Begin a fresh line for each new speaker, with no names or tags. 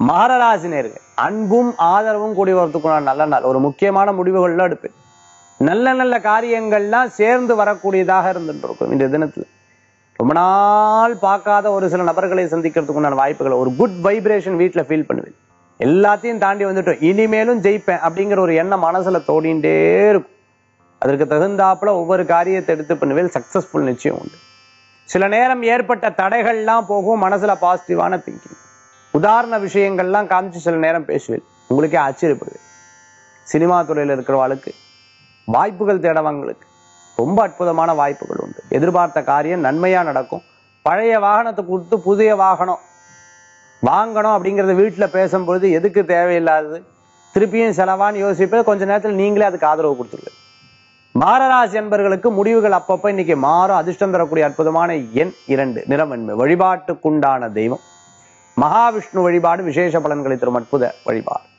மகராசினியர்கள் அன்பும் ஆதரவும் கூடி வரதுக்குள்ள நல்ல நாள் ஒரு முக்கியமான முடிவுகள்லாம் எடுப்பேன் நல்ல நல்ல காரியங்கள்லாம் சேர்ந்து வரக்கூடியதாக இருந்துட்டு இருக்கும் இந்த தினத்துல ரொம்ப நாள் பார்க்காத ஒரு சில நபர்களை சந்திக்கிறதுக்கு உண்டான வாய்ப்புகள் ஒரு குட் வைப்ரேஷன் வீட்ல ஃபீல் பண்ணுவேன் எல்லாத்தையும் தாண்டி வந்துட்டோம் இனிமேலும் ஜெயிப்பேன் அப்படிங்கிற ஒரு எண்ணம் மனசுல தோடிண்டே இருக்கும் அதற்கு தகுந்தாப்புல ஒவ்வொரு காரியத்தை எடுத்து பண்ணுவேன் சக்சஸ்ஃபுல் நிச்சயம் உண்டு சில நேரம் ஏற்பட்ட தடைகள்லாம் போகும் மனசுல பாசிட்டிவான திங்கிங் உதாரண விஷயங்கள்லாம் காமிச்சு சில நேரம் பேசுவேன் உங்களுக்கே ஆச்சரியப்படுவேன் சினிமா துறையில் இருக்கிறவாளுக்கு வாய்ப்புகள் தேடவங்களுக்கு ரொம்ப அற்புதமான வாய்ப்புகள் உண்டு எதிர்பார்த்த காரியம் நன்மையா நடக்கும் பழைய வாகனத்தை கொடுத்து புதிய வாகனம் வாங்கணும் அப்படிங்கறத வீட்டுல பேசும்பொழுது எதுக்கு தேவையில்லாதது திருப்பியும் செலவான்னு யோசிப்பது கொஞ்ச நேரத்தில் நீங்களே அதுக்கு ஆதரவு கொடுத்துருங்க மாரராசி என்பர்களுக்கு முடிவுகள் அப்பப்ப இன்னைக்கு மாறும் அதிர்ஷ்டம் தரக்கூடிய அற்புதமான எண் இரண்டு நிறம் என்பது வழிபாட்டுக்குண்டான தெய்வம் மகாவிஷ்ணு வழிபாடு விசேஷ பலன்களை தரும் அற்புத வழிபாடு